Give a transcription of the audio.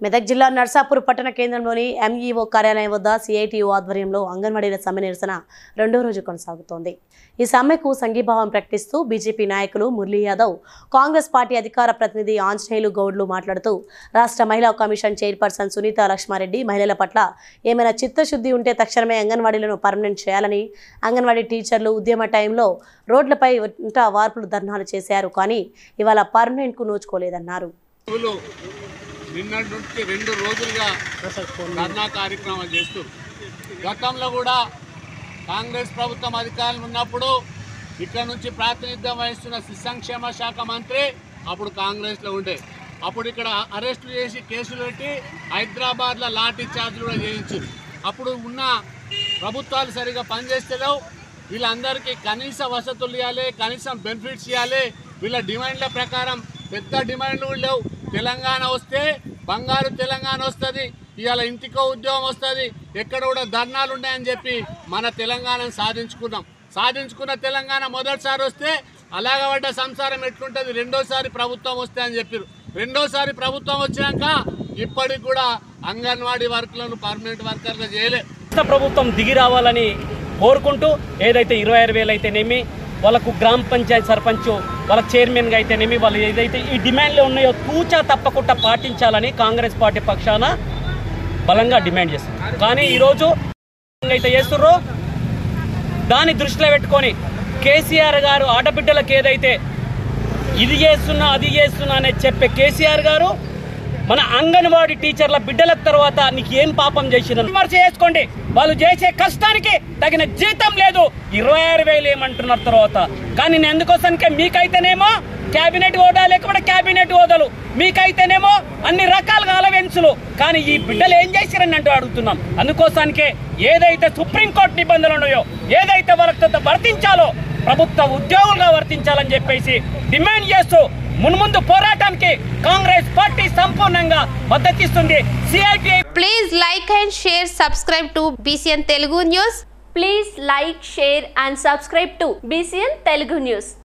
మెదక్ జిల్లా నర్సాపూర్ పట్టణ కేంద్రంలోని ఎంఈఓ కార్యాలయం వద్ద సిఐటియు ఆధ్వర్యంలో అంగన్వాడీల సమ్మె నిరసన రెండో రోజు కొనసాగుతోంది ఈ సమ్మెకు సంఘీభావం ప్రకటిస్తూ బీజేపీ నాయకులు మురళీ యాదవ్ కాంగ్రెస్ పార్టీ అధికార ప్రతినిధి ఆంజనేయులు గౌడ్లు మాట్లాడుతూ రాష్ట్ర మహిళా కమిషన్ చైర్పర్సన్ సునీత లక్ష్మారెడ్డి మహిళల పట్ల ఏమైనా చిత్తశుద్ధి ఉంటే తక్షణమే అంగన్వాడీలను పర్మనెంట్ చేయాలని అంగన్వాడీ టీచర్లు ఉద్యమ టైంలో రోడ్లపై వంట వార్పులు ధర్నాలు చేశారు కానీ ఇవాళ పర్మనెంట్కు నోచుకోలేదన్నారు స్కూలు నిన్నటి నుంచి రెండు రోజులుగా ధర్నా కార్యక్రమాలు చేస్తూ గతంలో కూడా కాంగ్రెస్ ప్రభుత్వం అధికారులు ఉన్నప్పుడు ఇక్కడ నుంచి ప్రాతినిధ్యం వహిస్తున్న శిశు సంక్షేమ శాఖ మంత్రి అప్పుడు కాంగ్రెస్లో ఉండే అప్పుడు ఇక్కడ అరెస్టు చేసి కేసులు పెట్టి హైదరాబాద్లో లాఠీ చార్జ్లు కూడా చేయించారు అప్పుడు ఉన్న ప్రభుత్వాలు సరిగా పనిచేస్తలేవు వీళ్ళందరికీ కనీస వసతులు ఇవ్వాలి కనీసం బెనిఫిట్స్ ఇవ్వాలి వీళ్ళ డిమాండ్ల ప్రకారం పెద్ద డిమాండ్లు కూడా లేవు తెలంగాణ వస్తే బంగారు తెలంగాణ వస్తుంది ఇవాళ ఇంటికో ఉద్యోగం వస్తుంది ఎక్కడ కూడా ధర్నాలు ఉన్నాయని చెప్పి మన తెలంగాణను సాధించుకున్నాం సాధించుకున్న తెలంగాణ మొదటిసారి వస్తే అలాగ పడ్డ సంసారం ఎట్లుంటుంది రెండోసారి ప్రభుత్వం వస్తే అని చెప్పారు రెండోసారి ప్రభుత్వం వచ్చినాక ఇప్పటికి కూడా అంగన్వాడీ వర్కులను పర్మనెంట్ వర్కర్గా చేయలే రాష్ట్ర ప్రభుత్వం దిగి రావాలని కోరుకుంటూ ఏదైతే ఇరవై ఆరు వేలు అయితేనేమి వాళ్ళకు గ్రామ పంచాయతీ సర్పంచ్ వాళ్ళ చైర్మన్గా అయితేనేమి వాళ్ళు ఏదైతే ఈ డిమాండ్లు ఉన్నాయో తూచా తప్పకుండా పాటించాలని కాంగ్రెస్ పార్టీ పక్షాన బలంగా డిమాండ్ చేస్తుంది కానీ ఈరోజు అయితే చేస్తుర్రో దాన్ని దృష్టిలో పెట్టుకొని కేసీఆర్ గారు ఆడబిడ్డలకు ఏదైతే ఇది చేస్తున్నా అది చేస్తున్నా అని చెప్పే కేసీఆర్ గారు మన అంగన్వాడీ టీచర్ల బిడ్డల తర్వాత నీకు ఏం పాపం చేసిన విమర్శ చేసుకోండి వాళ్ళు చేసే కష్టానికి తగిన జీతం లేదు ఇరవై ఆరు వేలు ఏమంటున్నారు తర్వాత కానీ నేను ఎందుకోసానికే మీకైతేనేమో క్యాబినెట్ హోదా లేకపోతే క్యాబినెట్ హోదాలు మీకైతేనేమో అన్ని రకాలుగా అలవెన్సులు కానీ ఈ బిడ్డలు ఏం చేశారని అంటూ అడుగుతున్నాం అందుకోసానికే ఏదైతే సుప్రీంకోర్టు నిబంధనలు ఉన్నాయో ఏదైతే వాళ్ళకి వర్తించాలో ప్రభుత్వ ఉద్యోగులుగా వర్తించాలని చెప్పేసి డిమాండ్ చేస్తూ మున్ముందు పోరాటానికి కాంగ్రెస్ పార్టీ సంపూర్ణంగా మద్దతిస్తుంది సిఐటిఐ Please like and share, subscribe to BCN Telugu News. Please like, share and subscribe to BCN Telugu News.